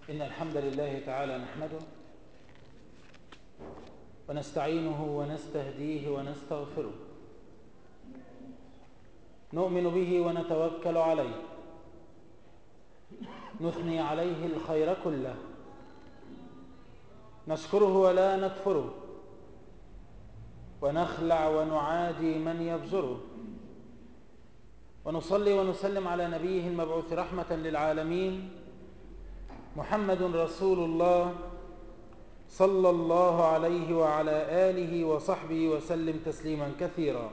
إن الحمد لله تعالى نحمده ونستعينه ونستهديه ونستغفره نؤمن به ونتوكل عليه نثني عليه الخير كله نشكره ولا نكفره ونخلع ونعادي من يفجره ونصلي ونسلم على نبيه المبعوث رحمة للعالمين محمد رسول الله صلى الله عليه وعلى آله وصحبه وسلم تسليما كثيرا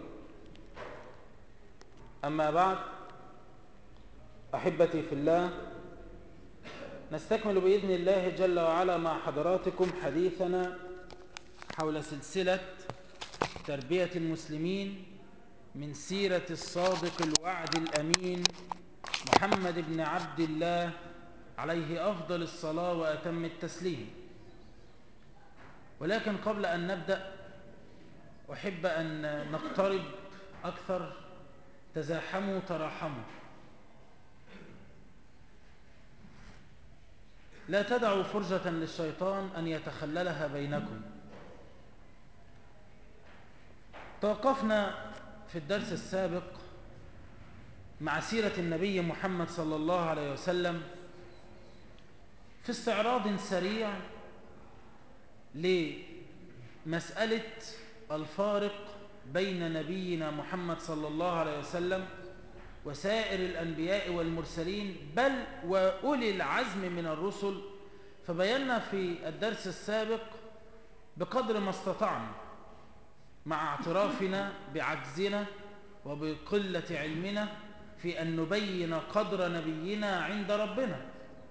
أما بعد أحبتي في الله نستكمل بإذن الله جل وعلا مع حضراتكم حديثنا حول سلسلة تربية المسلمين من سيرة الصادق الوعد الأمين محمد بن عبد الله عليه أفضل الصلاة وأتم التسليم ولكن قبل أن نبدأ أحب أن نقترب أكثر تزاحموا تراحموا لا تدعوا فرجة للشيطان أن يتخللها بينكم توقفنا في الدرس السابق مع سيرة النبي محمد صلى الله عليه وسلم في استعراض سريع لمسألة الفارق بين نبينا محمد صلى الله عليه وسلم وسائر الأنبياء والمرسلين بل وأولي العزم من الرسل فبينا في الدرس السابق بقدر ما استطعنا مع اعترافنا بعجزنا وبقلة علمنا في أن نبين قدر نبينا عند ربنا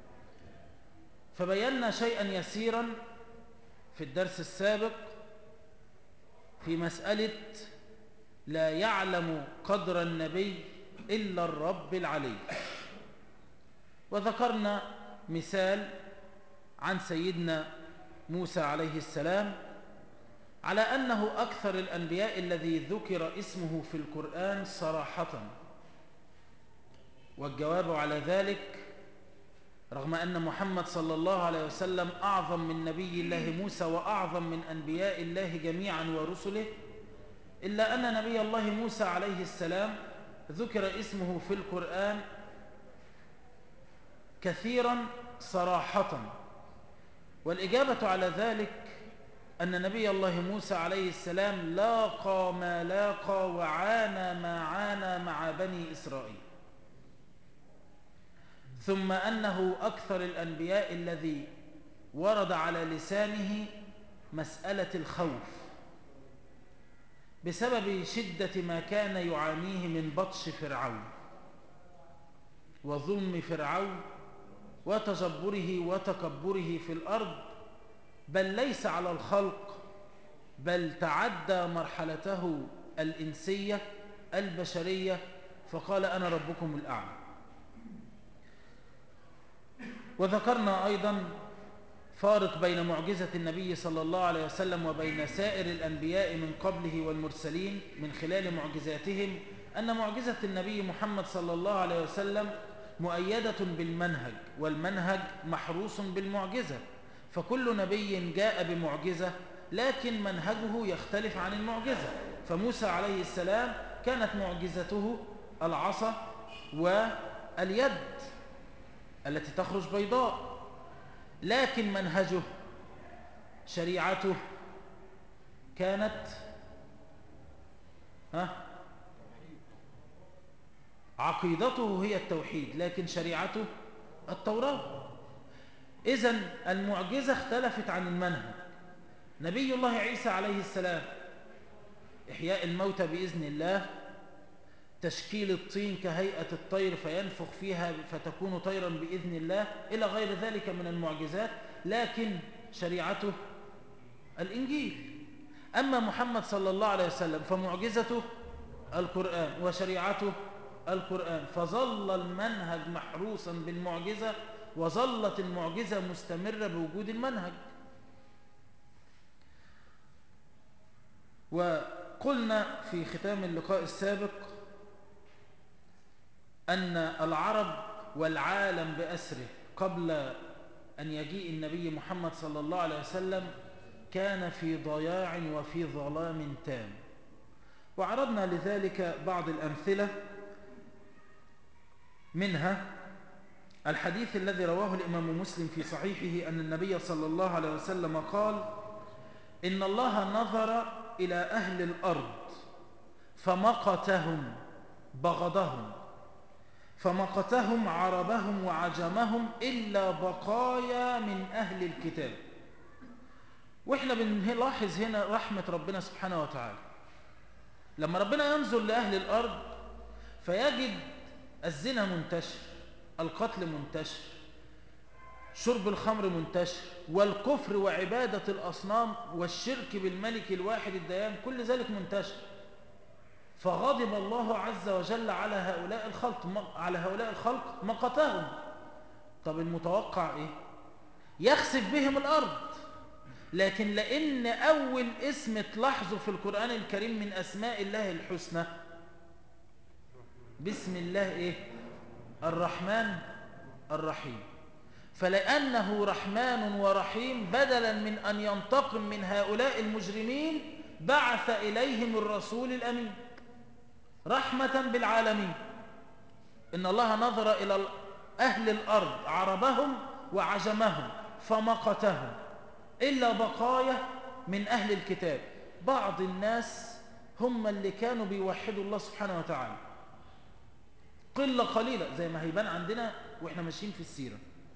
فبينا شيئا يسيرا في الدرس السابق في مسألة لا يعلم قدر النبي إلا الرب العلي وذكرنا مثال عن سيدنا موسى عليه السلام على أنه أكثر الأنبياء الذي ذكر اسمه في القرآن صراحة والجواب على ذلك رغم أن محمد صلى الله عليه وسلم أعظم من نبي الله موسى وأعظم من أنبياء الله جميعا ورسله إلا أن نبي الله موسى عليه السلام ذكر اسمه في القرآن كثيرا صراحة والإجابة على ذلك أن نبي الله موسى عليه السلام لاقى ما لاقى وعانى ما عانى مع بني إسرائيل ثم أنه أكثر الأنبياء الذي ورد على لسانه مسألة الخوف بسبب شدة ما كان يعانيه من بطش فرعون وظلم فرعون وتجبره وتكبره في الأرض بل ليس على الخلق بل تعدى مرحلته الإنسية البشرية فقال أنا ربكم الأعلى وذكرنا أيضا فارق بين معجزة النبي صلى الله عليه وسلم وبين سائر الأنبياء من قبله والمرسلين من خلال معجزاتهم أن معجزة النبي محمد صلى الله عليه وسلم مؤيدة بالمنهج والمنهج محروس بالمعجزة فكل نبي جاء بمعجزة لكن منهجه يختلف عن المعجزة فموسى عليه السلام كانت معجزته العصا واليد التي تخرج بيضاء لكن منهجه شريعته كانت ها عقيدته هي التوحيد لكن شريعته التوراة إذن المعجزة اختلفت عن المنهج نبي الله عيسى عليه السلام إحياء الموتى بإذن الله تشكيل الطين كهيئة الطير فينفخ فيها فتكون طيرا بإذن الله إلى غير ذلك من المعجزات لكن شريعته الإنجيل أما محمد صلى الله عليه وسلم فمعجزته القرآن وشريعته القرآن فظل المنهج محروسا بالمعجزة وظلت المعجزة مستمرة بوجود المنهج وقلنا في ختام اللقاء السابق أن العرب والعالم بأسره قبل أن يجيء النبي محمد صلى الله عليه وسلم كان في ضياع وفي ظلام تام وعرضنا لذلك بعض الأمثلة منها الحديث الذي رواه الإمام مسلم في صحيحه أن النبي صلى الله عليه وسلم قال إن الله نظر إلى أهل الأرض فمقتهم بغضهم فمقتهم عربهم وعجمهم إلا بقايا من أهل الكتاب وإحنا بنلاحظ هنا رحمة ربنا سبحانه وتعالى لما ربنا ينظر لأهل الأرض فيجد الزنا منتشر القتل منتشر شرب الخمر منتشر والكفر وعبادة الأصنام والشرك بالملك الواحد الديان كل ذلك منتشر فغضب الله عز وجل على هؤلاء الخلق على هؤلاء الخلق مقتهم طب المتوقع ايه يخسف بهم الارض لكن لان اول اسم تلاحظه في القرآن الكريم من اسماء الله الحسنى بسم الله ايه الرحمن الرحيم فلأنه رحمن ورحيم بدلا من أن ينتقم من هؤلاء المجرمين بعث إليهم الرسول الأمين رحمة بالعالمين إن الله نظر إلى أهل الأرض عربهم وعجمهم فمقتهم إلا بقايا من أهل الكتاب بعض الناس هم اللي كانوا بيوحدوا الله سبحانه وتعالى قلة قليلة زي ما هيبان عندنا وإحنا ماشيين في السيرة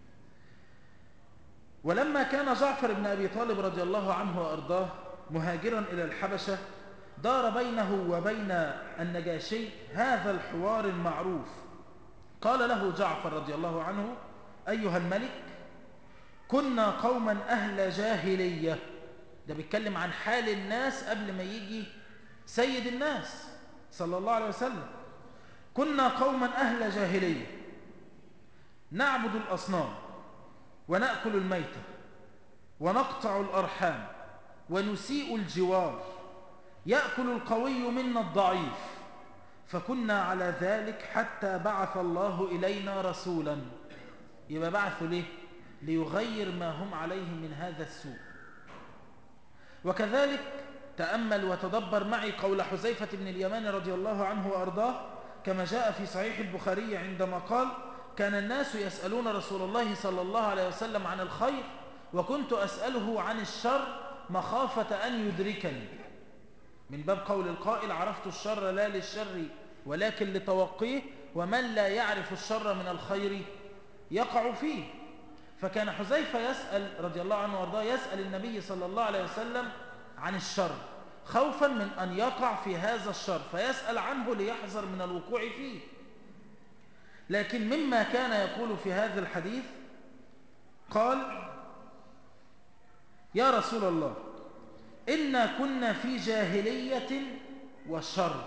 ولما كان جعفر بن أبي طالب رضي الله عنه وأرضاه مهاجرا إلى الحبشة دار بينه وبين النجاشي هذا الحوار المعروف قال له جعفر رضي الله عنه أيها الملك كنا قوما أهل جاهلية ده بيتكلم عن حال الناس قبل ما يجي سيد الناس صلى الله عليه وسلم كنا قوما أهل جاهلية نعبد الأصنام ونأكل الميتة ونقطع الأرحام ونسيء الجوار يأكل القوي منا الضعيف فكنا على ذلك حتى بعث الله إلينا رسولا يبقى بعثوا ليه ليغير ما هم عليه من هذا السوء وكذلك تأمل وتدبر معي قول حزيفة بن اليمان رضي الله عنه وأرضاه كما جاء في صحيح البخاري عندما قال كان الناس يسألون رسول الله صلى الله عليه وسلم عن الخير وكنت أسأله عن الشر مخافة أن يدركني من باب قول القائل عرفت الشر لا للشر ولكن لتوقيه ومن لا يعرف الشر من الخير يقع فيه فكان حذيفة يسأل رضي الله عنه وارضاه يسأل النبي صلى الله عليه وسلم عن الشر خوفا من أن يقع في هذا الشر فيسأل عنه ليحذر من الوقوع فيه لكن مما كان يقول في هذا الحديث قال يا رسول الله إنا كنا في جاهلية وشر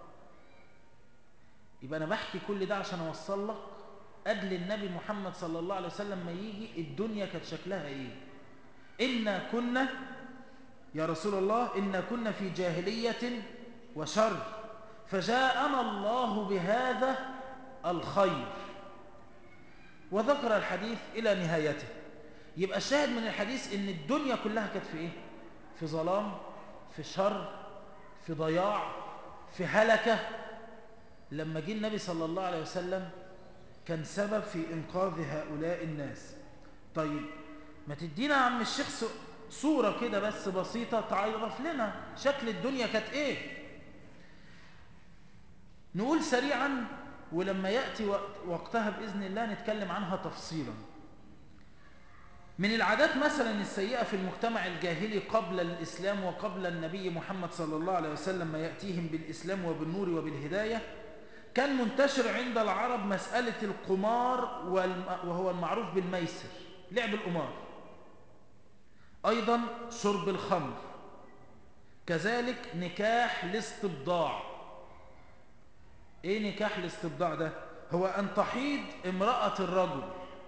يبقى أنا بحكي كل ده عشان أوصل لك قبل النبي محمد صلى الله عليه وسلم ما يجي الدنيا كانت شكلها إيه إنا كنا يا رسول الله إنا كنا في جاهلية وشر فجاءنا الله بهذا الخير وذكر الحديث إلى نهايته يبقى الشاهد من الحديث إن الدنيا كلها كانت في إيه؟ في ظلام في شر في ضياع في هلكة لما جه النبي صلى الله عليه وسلم كان سبب في إنقاذ هؤلاء الناس طيب ما تدينا عم الشيخ صورة كده بس بسيطة تعرف لنا شكل الدنيا كانت إيه نقول سريعا ولما يأتي وقتها بإذن الله نتكلم عنها تفصيلا من العادات مثلا السيئة في المجتمع الجاهلي قبل الإسلام وقبل النبي محمد صلى الله عليه وسلم ما يأتيهم بالإسلام وبالنور وبالهداية كان منتشر عند العرب مسألة القمار وهو المعروف بالميسر لعب القمار أيضا شرب الخمر كذلك نكاح الاستبضاع ايه نكاح الاستبضاع ده هو ان تحيض امرأة الرجل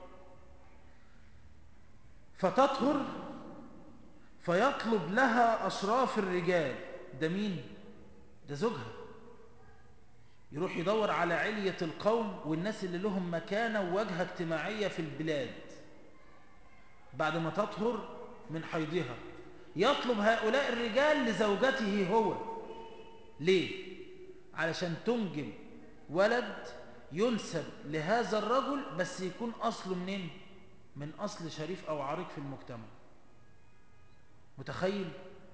فتطهر فيطلب لها اشراف الرجال ده مين ده زوجها يروح يدور على علية القوم والناس اللي لهم مكانة وواجهة اجتماعية في البلاد بعد ما تطهر من حيضها يطلب هؤلاء الرجال لزوجته هو ليه علشان تنجب ولد ينسب لهذا الرجل بس يكون أصله منين من أصل شريف أو عريق في المجتمع متخيل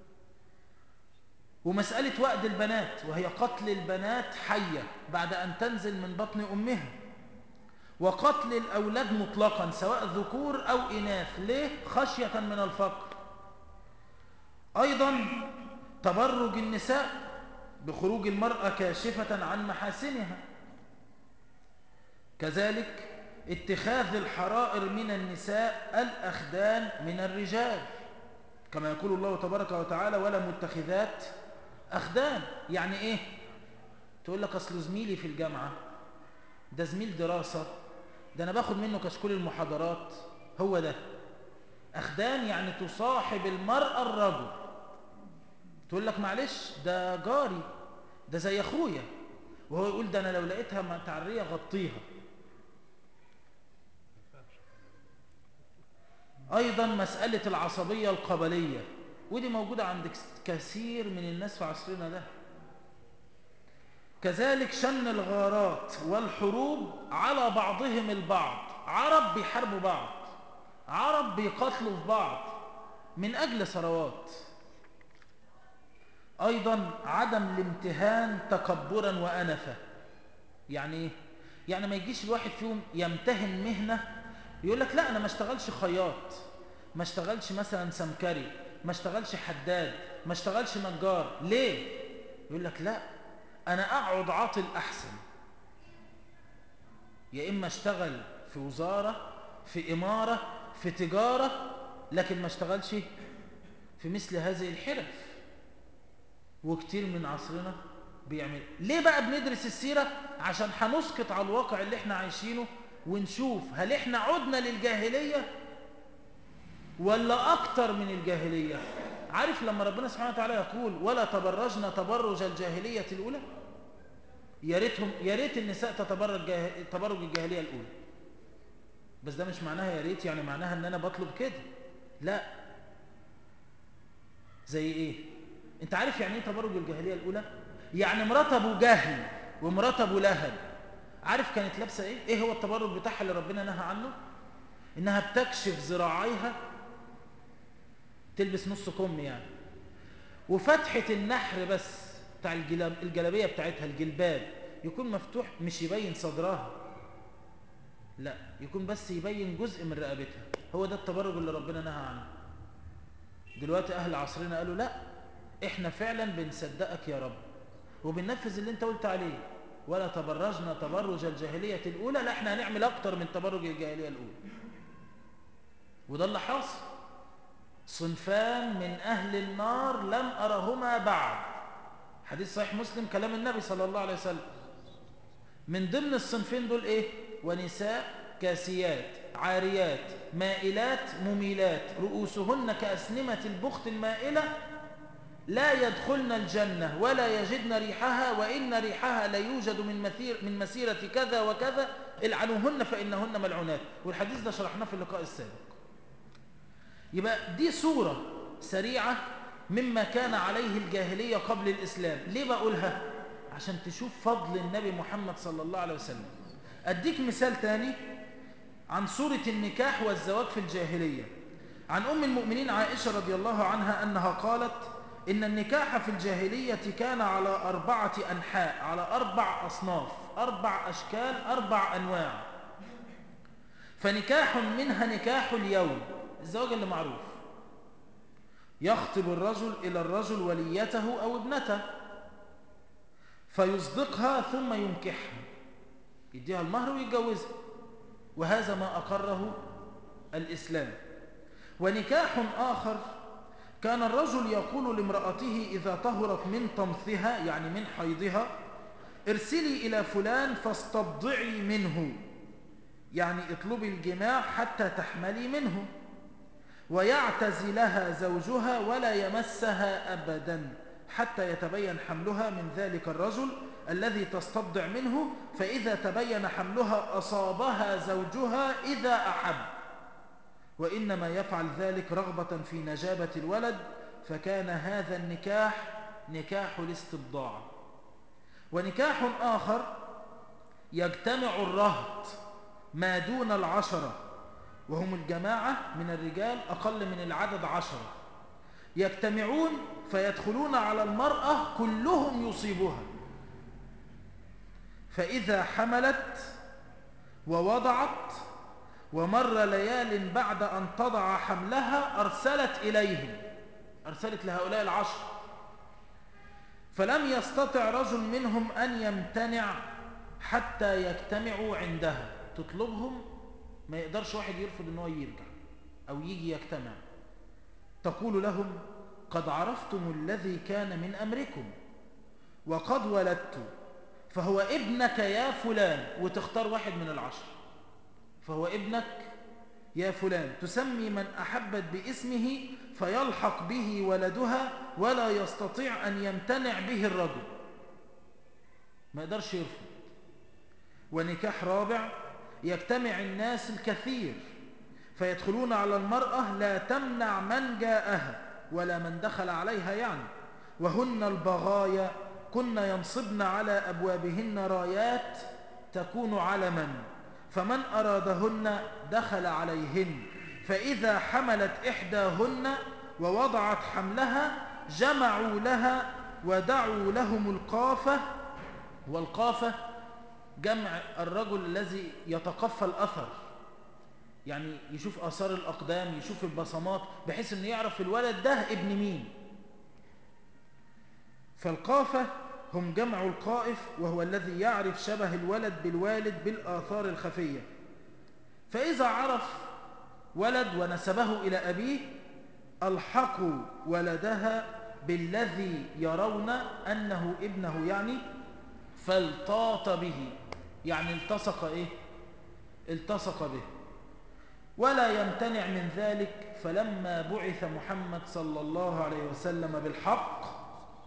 ومسألة وأد البنات وهي قتل البنات حية بعد أن تنزل من بطن أمها وقتل الأولاد مطلقا سواء ذكور أو إناث ليه؟ خشية من الفقر أيضا تبرج النساء بخروج المرأة كاشفة عن محاسنها كذلك اتخاذ الحرائر من النساء الأخدان من الرجال كما يقول الله تبارك وتعالى ولا متخذات أخدان يعني إيه تقول لك أصل زميلي في الجامعة ده زميل دراسة ده أنا باخد منه كشكول المحاضرات هو ده أخدان يعني تصاحب المرأة الرجل تقول لك معلش ده جاري ده زي أخويا وهو يقول ده أنا لو لقيتها متعرية غطيها أيضا مسألة العصبية القبلية ودي موجودة عند كثير من الناس في عصرنا ده كذلك شن الغارات والحروب على بعضهم البعض عرب بيحاربوا بعض عرب بيقاتلوا في بعض من أجل ثروات أيضا عدم الامتهان تكبرا وأنفة يعني ايه؟ يعني ما يجيش الواحد فيهم يمتهن مهنة يقول لك لا أنا ما اشتغلش خياط ما اشتغلش مثلا سمكري ما اشتغلش حداد ما اشتغلش نجار ليه يقول لك لا أنا أقعد عاطل أحسن يا إما اشتغل في وزارة في إمارة في تجارة لكن ما اشتغلش في مثل هذه الحرف وكتير من عصرنا بيعمل ليه بقى بندرس السيرة عشان هنسقط على الواقع اللي احنا عايشينه ونشوف هل احنا عدنا للجاهلية ولا اكتر من الجاهلية عارف لما ربنا سبحانه وتعالى يقول ولا تبرجنا تبرج الجاهلية الاولى يا ريتهم يا ريت النساء تتبرج جاه... تبرج الجاهلية الاولى بس ده مش معناها يا ريت يعني معناها ان انا بطلب كده لا زي ايه انت عارف يعني ايه تبرج الجاهلية الاولى يعني مرات ابو جهل ومرات ابو لهب عارف كانت لابسه ايه ايه هو التبرج بتاعها اللي ربنا نهى عنه انها بتكشف ذراعيها تلبس نص كم يعني وفتحه النحر بس بتاع الجلاب الجلابيه بتاعتها الجلباب يكون مفتوح مش يبين صدرها لا يكون بس يبين جزء من رقبتها هو ده التبرج اللي ربنا نهى عنه دلوقتي اهل عصرنا قالوا لا احنا فعلا بنصدقك يا رب وبننفذ اللي انت قلت عليه ولا تبرجنا تبرج الجاهلية الأولى لا احنا هنعمل أكتر من تبرج الجاهلية الأولى وده اللي حاصل صنفان من أهل النار لم أرهما بعد حديث صحيح مسلم كلام النبي صلى الله عليه وسلم من ضمن الصنفين دول ايه ونساء كاسيات عاريات مائلات مميلات رؤوسهن كأسنمة البخت المائلة لا يدخلن الجنة ولا يجدن ريحها وإن ريحها لا يوجد من, مثير من مسيرة كذا وكذا العنوهن فإنهن ملعونات والحديث ده شرحناه في اللقاء السابق يبقى دي صورة سريعة مما كان عليه الجاهلية قبل الإسلام ليه بقولها؟ عشان تشوف فضل النبي محمد صلى الله عليه وسلم أديك مثال تاني عن صورة النكاح والزواج في الجاهلية عن أم المؤمنين عائشة رضي الله عنها أنها قالت إن النكاح في الجاهلية كان على أربعة أنحاء على أربع أصناف أربع أشكال أربع أنواع فنكاح منها نكاح اليوم الزواج اللي معروف يخطب الرجل إلى الرجل وليته أو ابنته فيصدقها ثم ينكحها يديها المهر ويتجوزها وهذا ما أقره الإسلام ونكاح آخر كان الرجل يقول لامرأته إذا طهرت من طمثها يعني من حيضها ارسلي إلى فلان فاستضعي منه يعني اطلبي الجماع حتى تحملي منه ويعتزلها زوجها ولا يمسها أبدا حتى يتبين حملها من ذلك الرجل الذي تستضع منه فإذا تبين حملها أصابها زوجها إذا أحب وإنما يفعل ذلك رغبة في نجابة الولد فكان هذا النكاح نكاح الاستبضاع ونكاح آخر يجتمع الرهط ما دون العشرة وهم الجماعة من الرجال أقل من العدد عشرة يجتمعون فيدخلون على المرأة كلهم يصيبها فإذا حملت ووضعت ومر ليال بعد أن تضع حملها أرسلت إليهم أرسلت لهؤلاء العشر فلم يستطع رجل منهم أن يمتنع حتى يجتمعوا عندها تطلبهم ما يقدرش واحد يرفض ان هو يرجع أو يجي يجتمع تقول لهم قد عرفتم الذي كان من أمركم وقد ولدت فهو ابنك يا فلان وتختار واحد من العشر فهو ابنك يا فلان تسمي من أحبت باسمه فيلحق به ولدها ولا يستطيع أن يمتنع به الرجل ما يقدرش يرفض ونكاح رابع يجتمع الناس الكثير فيدخلون على المرأة لا تمنع من جاءها ولا من دخل عليها يعني وهن البغايا كن ينصبن على أبوابهن رايات تكون علما فمن أرادهن دخل عليهن فإذا حملت إحداهن ووضعت حملها جمعوا لها ودعوا لهم القافة والقافة جمع الرجل الذي يتقفى الأثر يعني يشوف آثار الأقدام يشوف البصمات بحيث أنه يعرف الولد ده ابن مين فالقافة هم جمع القائف وهو الذي يعرف شبه الولد بالوالد بالآثار الخفية فإذا عرف ولد ونسبه إلى أبيه ألحقوا ولدها بالذي يرون أنه ابنه يعني فالتاط به يعني التصق إيه التصق به ولا يمتنع من ذلك فلما بعث محمد صلى الله عليه وسلم بالحق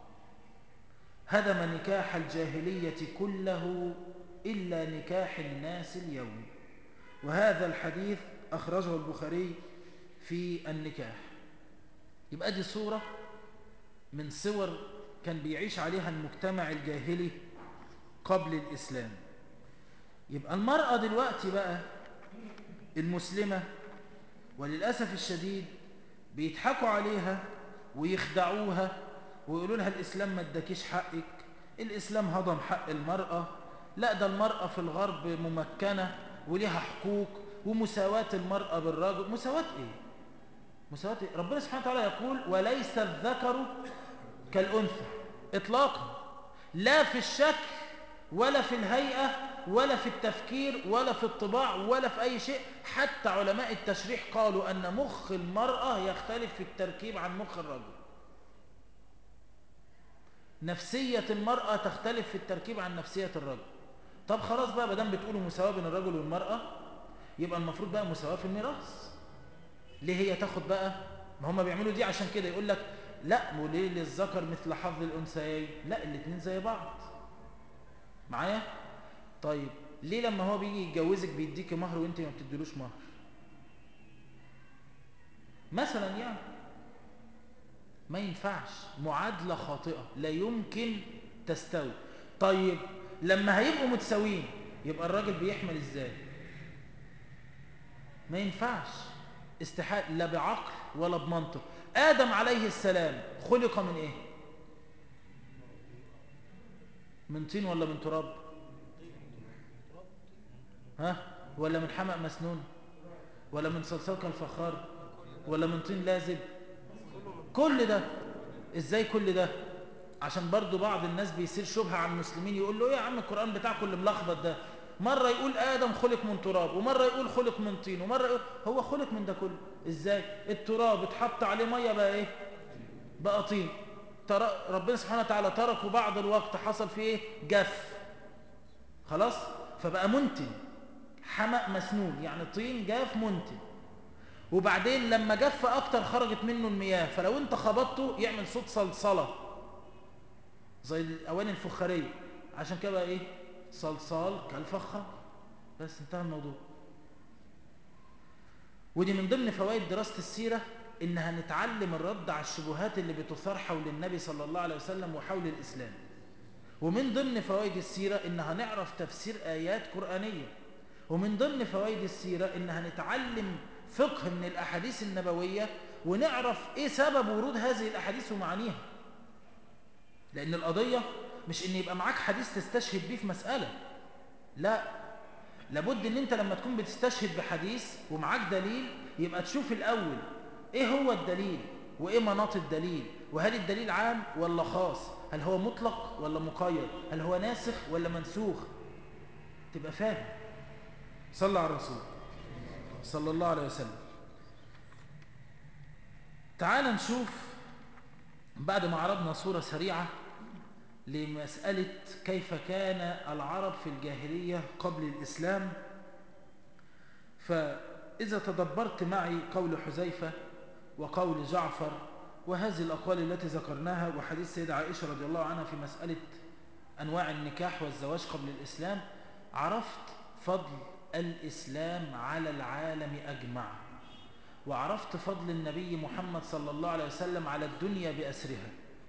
هدم نكاح الجاهلية كله إلا نكاح الناس اليوم وهذا الحديث أخرجه البخاري في النكاح يبقى دي صورة من صور كان بيعيش عليها المجتمع الجاهلي قبل الإسلام يبقى المرأة دلوقتي بقى المسلمة وللأسف الشديد بيضحكوا عليها ويخدعوها ويقولوا لها الإسلام ما اداكيش حقك الإسلام هضم حق المرأة لا ده المرأة في الغرب ممكنة وليها حقوق ومساواة المرأة بالرجل مساواة ايه مساواة إيه؟ ربنا سبحانه وتعالى يقول وليس الذكر كالأنثى إطلاقا لا في الشكل ولا في الهيئة ولا في التفكير ولا في الطباع ولا في أي شيء حتى علماء التشريح قالوا أن مخ المرأة يختلف في التركيب عن مخ الرجل نفسية المرأة تختلف في التركيب عن نفسية الرجل طب خلاص بقى بدام بتقولوا مساواة بين الرجل والمرأة يبقى المفروض بقى مساواة في الميراث ليه هي تاخد بقى ما هم بيعملوا دي عشان كده يقول لك لا وليه للذكر مثل حظ الأنثيين لا الاثنين زي بعض معايا طيب ليه لما هو بيجي يتجوزك بيديك مهر وانت ما بتديلوش مهر مثلا يعني ما ينفعش معادلة خاطئة لا يمكن تستوي طيب لما هيبقوا متساويين يبقى الراجل بيحمل ازاي ما ينفعش استحال لا بعقل ولا بمنطق آدم عليه السلام خلق من ايه من طين ولا من تراب ها ولا من حمأ مسنون ولا من صلصال كالفخار ولا من طين لازب كل ده ازاي كل ده عشان برضو بعض الناس بيصير شبهة عن المسلمين يقول له ايه يا عم القرآن بتاعكم اللي ملخبط ده مرة يقول آدم خلق من تراب ومرة يقول خلق من طين ومرة يقول هو خلق من ده كله ازاي التراب اتحط عليه مية بقى ايه بقى طين تر... ربنا سبحانه وتعالى تركه بعض الوقت حصل فيه ايه جف خلاص فبقى منتن حمأ مسنون يعني طين جاف منتن وبعدين لما جف اكتر خرجت منه المياه فلو انت خبطته يعمل صوت صلصلة زي الاواني الفخارية عشان كده بقى ايه صلصال كالفخار بس انتهى الموضوع ودي من ضمن فوائد دراسة السيرة إنها نتعلم الرد على الشبهات اللي بتثار حول النبي صلى الله عليه وسلم وحول الإسلام ومن ضمن فوائد السيرة إنها نعرف تفسير آيات قرآنية ومن ضمن فوائد السيرة إنها نتعلم فقه من الأحاديث النبوية ونعرف إيه سبب ورود هذه الأحاديث ومعانيها لأن القضية مش إن يبقى معاك حديث تستشهد بيه في مسألة لا لابد إن أنت لما تكون بتستشهد بحديث ومعاك دليل يبقى تشوف الأول إيه هو الدليل وإيه مناط الدليل وهل الدليل عام ولا خاص هل هو مطلق ولا مقيد هل هو ناسخ ولا منسوخ تبقى فاهم صلى على الرسول صلى الله عليه وسلم تعال نشوف بعد ما عرضنا صورة سريعة لمسألة كيف كان العرب في الجاهلية قبل الإسلام فإذا تدبرت معي قول حذيفة وقول جعفر وهذه الأقوال التي ذكرناها وحديث سيدة عائشة رضي الله عنها في مسألة أنواع النكاح والزواج قبل الإسلام عرفت فضل الإسلام على العالم أجمع وعرفت فضل النبي محمد صلى الله عليه وسلم على الدنيا بأسرها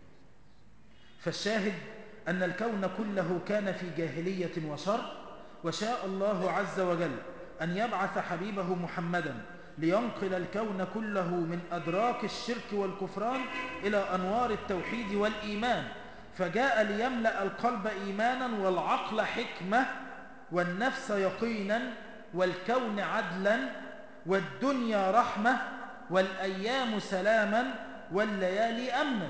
فالشاهد أن الكون كله كان في جاهلية وشر وشاء الله عز وجل أن يبعث حبيبه محمدا لينقل الكون كله من أدراك الشرك والكفران إلى أنوار التوحيد والإيمان فجاء ليملأ القلب إيمانا والعقل حكمة والنفس يقينا والكون عدلا والدنيا رحمة والأيام سلاما والليالي أمنا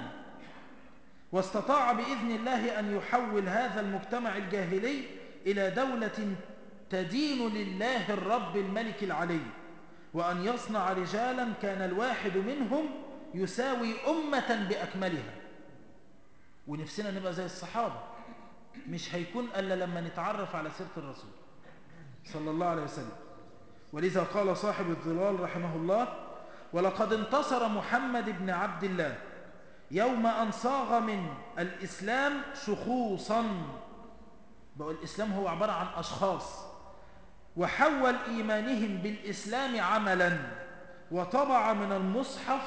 واستطاع بإذن الله أن يحول هذا المجتمع الجاهلي إلى دولة تدين لله الرب الملك العلي وأن يصنع رجالا كان الواحد منهم يساوي أمة بأكملها ونفسنا نبقى زي الصحابة مش هيكون ألا لما نتعرف على سيرة الرسول صلى الله عليه وسلم ولذا قال صاحب الظلال رحمه الله ولقد انتصر محمد بن عبد الله يوم أن صاغ من الإسلام شخوصا بقى الإسلام هو عبارة عن أشخاص وحول إيمانهم بالإسلام عملا وطبع من المصحف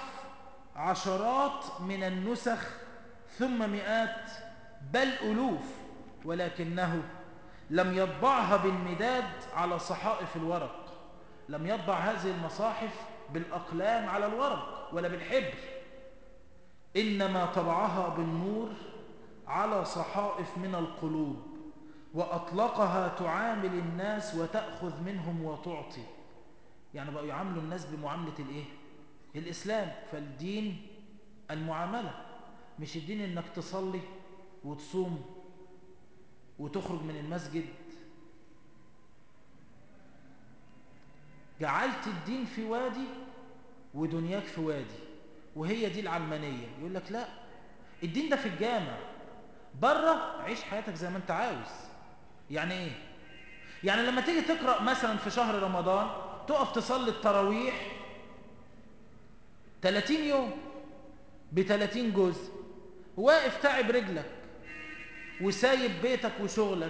عشرات من النسخ ثم مئات بل ألوف ولكنه لم يطبعها بالمداد على صحائف الورق لم يطبع هذه المصاحف بالأقلام على الورق ولا بالحبر إنما طبعها بالنور على صحائف من القلوب وأطلقها تعامل الناس وتأخذ منهم وتعطي يعني بقوا يعاملوا الناس بمعاملة الإيه؟ الإسلام فالدين المعاملة مش الدين إنك تصلي وتصوم وتخرج من المسجد جعلت الدين في وادي ودنياك في وادي وهي دي العلمانية يقول لك لا الدين ده في الجامع بره عيش حياتك زي ما انت عاوز يعني ايه يعني لما تيجي تقرأ مثلا في شهر رمضان تقف تصلي التراويح 30 يوم ب 30 جزء واقف تعب رجلك وسايب بيتك وشغلك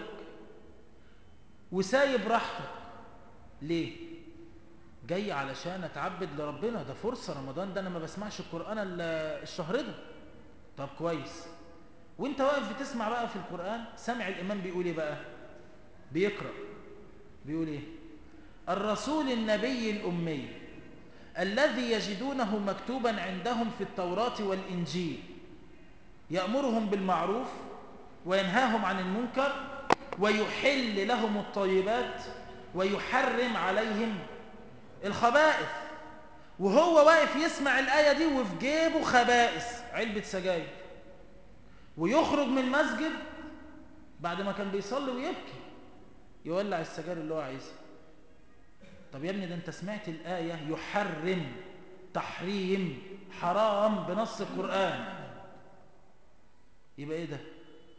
وسايب راحتك ليه جاي علشان اتعبد لربنا ده فرصة رمضان ده انا ما بسمعش القرآن الشهر ده طب كويس وانت واقف بتسمع بقى في القرآن سمع الامام بيقول ايه بقى بيقرأ بيقول ايه الرسول النبي الامي الذي يجدونه مكتوبا عندهم في التوراة والانجيل يأمرهم بالمعروف وينهاهم عن المنكر ويحل لهم الطيبات ويحرم عليهم الخبائث وهو واقف يسمع الآية دي وفي جيبه خبائث علبة سجاير ويخرج من المسجد بعد ما كان بيصلي ويبكي يولع السجاير اللي هو عايزها طب يا ابني ده انت سمعت الآية يحرم تحريم حرام بنص القرآن يبقى ايه ده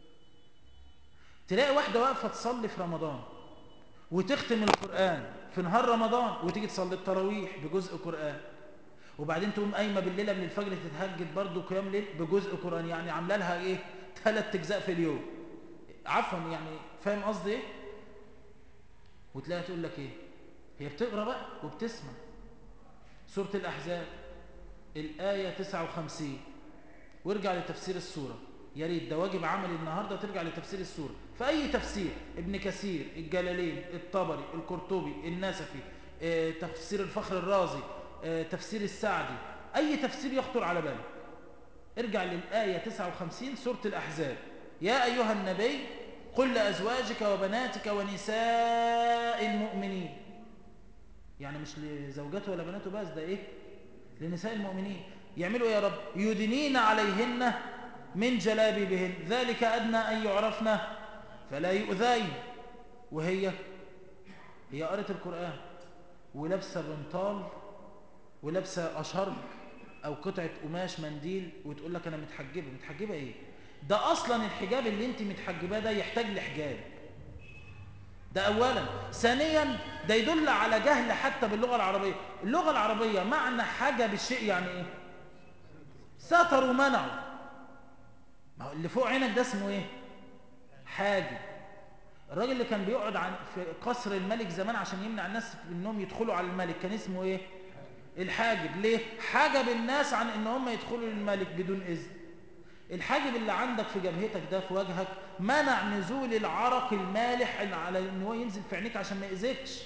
تلاقي واحدة واقفة تصلي في رمضان وتختم القرآن في نهار رمضان وتيجي تصلي التراويح بجزء قرآن وبعدين تقوم قايمة بالليلة من الفجر تتهجد برضو قيام ليل بجزء قرآن يعني عامله لها ايه ثلاث اجزاء في اليوم عفوا يعني فاهم قصدي ايه وتلاقيها تقول لك ايه هي بتقرا بقى وبتسمع سورة الأحزاب الآية 59 وارجع لتفسير السورة يا ريت ده واجب عملي النهاردة ترجع لتفسير السورة فأي تفسير ابن كثير الجلالين الطبري القرطبي النسفي اه تفسير الفخر الرازي اه تفسير السعدي أي تفسير يخطر على بالك ارجع للآية 59 سورة الأحزاب يا أيها النبي قل لأزواجك وبناتك ونساء المؤمنين يعني مش لزوجاته ولا بناته بس ده إيه لنساء المؤمنين يعملوا يا رب يدنين عليهن من جلابيبهن ذلك أدنى أن يعرفن فلا يؤذين وهي هي قرأت القرآن ولابسة بنطال ولابسة أشرب أو قطعة قماش منديل وتقول لك أنا متحجبة متحجبة إيه ده أصلا الحجاب اللي أنت متحجباه ده يحتاج لحجاب ده أولا ثانيا ده يدل على جهل حتى باللغة العربية اللغة العربية معنى حاجة بالشيء يعني إيه ستر ومنعوا ما هو اللي فوق عينك ده اسمه إيه حاجب الراجل اللي كان بيقعد عن في قصر الملك زمان عشان يمنع الناس انهم يدخلوا على الملك كان اسمه ايه الحاجب ليه حجب الناس عن ان هم يدخلوا للملك بدون اذن الحاجب اللي عندك في جبهتك ده في وجهك منع نزول العرق المالح على ان هو ينزل في عينيك عشان ما يأذيكش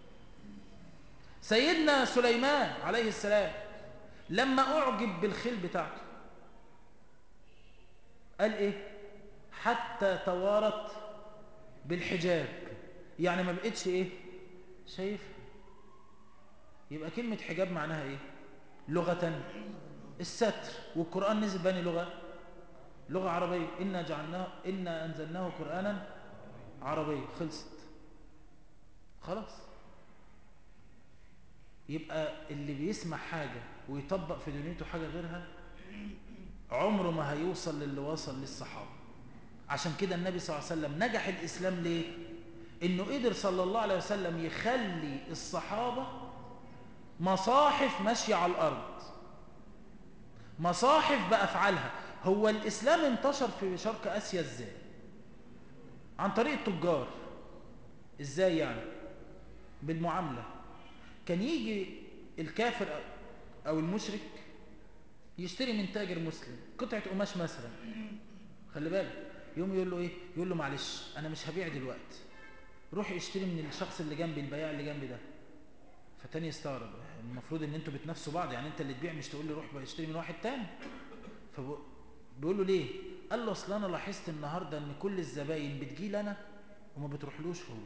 سيدنا سليمان عليه السلام لما اعجب بالخيل بتاعته قال ايه حتى توارت بالحجاب يعني ما بقتش ايه شايف يبقى كلمة حجاب معناها ايه لغة الستر والقرآن نزل بني لغة لغة عربية إنا جعلناه إنا أنزلناه قرآنا عربية خلصت خلاص يبقى اللي بيسمع حاجة ويطبق في دنيته حاجة غيرها عمره ما هيوصل للي وصل للصحابة عشان كده النبي صلى الله عليه وسلم نجح الإسلام ليه إنه قدر صلى الله عليه وسلم يخلي الصحابة مصاحف ماشية على الأرض مصاحف بأفعالها هو الإسلام انتشر في شرق آسيا إزاي عن طريق التجار إزاي يعني بالمعاملة كان يجي الكافر أو المشرك يشتري من تاجر مسلم قطعة قماش مثلا خلي بالك يوم يقول له ايه يقول له معلش انا مش هبيع دلوقتي روح اشتري من الشخص اللي جنبي البياع اللي جنبي ده فتاني يستغرب المفروض ان انتوا بتنافسوا بعض يعني انت اللي تبيع مش تقول لي روح اشتري من واحد تاني فبيقول له ليه قال له اصل انا لاحظت النهارده ان كل الزباين بتجي لي انا وما بتروحلوش هو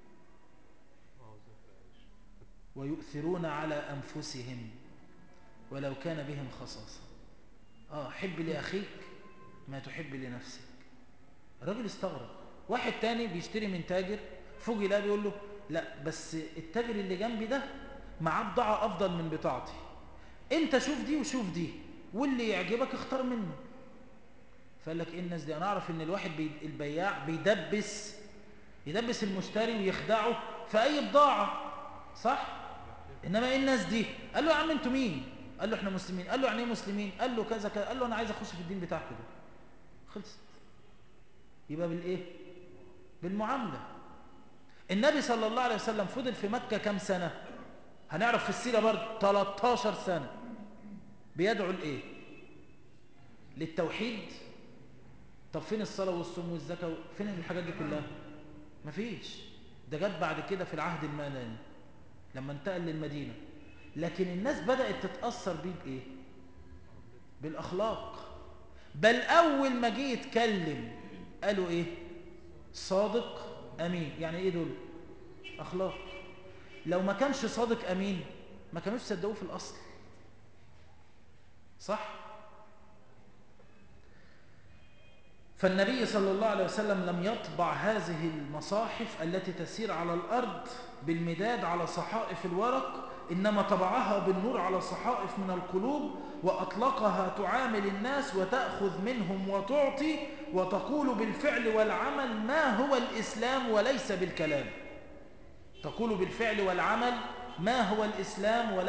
ويؤثرون على انفسهم ولو كان بهم خصاصه اه حب لاخيك ما تحب لنفسك الراجل استغرب واحد تاني بيشتري من تاجر فوجي لا بيقول له لا بس التاجر اللي جنبي ده معاه بضاعة أفضل من بضاعتي انت شوف دي وشوف دي واللي يعجبك اختار منه فقال لك ايه الناس دي انا اعرف ان الواحد بي البياع بيدبس يدبس المشتري ويخدعه في اي بضاعة صح انما ايه الناس دي قال له يا عم انتوا مين قال له احنا مسلمين قال له يعني ايه مسلمين قال له كذا كذا قال له انا عايز اخش في الدين بتاعكم ده خلصت يبقى بالايه بالمعامله النبي صلى الله عليه وسلم فضل في مكه كام سنه هنعرف في السيره برضه 13 سنه بيدعو لايه للتوحيد طب فين الصلاه والصوم والزكاه فين الحاجات دي كلها مفيش ده جت بعد كده في العهد المدني لما انتقل للمدينه لكن الناس بدات تتاثر بيه بايه بالاخلاق بل اول ما جه يتكلم قالوا ايه صادق امين يعني ايه دول اخلاق لو ما كانش صادق امين ما كانوش صدقوه في الاصل صح فالنبي صلى الله عليه وسلم لم يطبع هذه المصاحف التي تسير على الارض بالمداد على صحائف الورق إنما طبعها بالنور على صحائف من القلوب وأطلقها تعامل الناس وتأخذ منهم وتعطي وتقول بالفعل والعمل ما هو الإسلام وليس بالكلام تقول بالفعل والعمل ما هو الإسلام وليس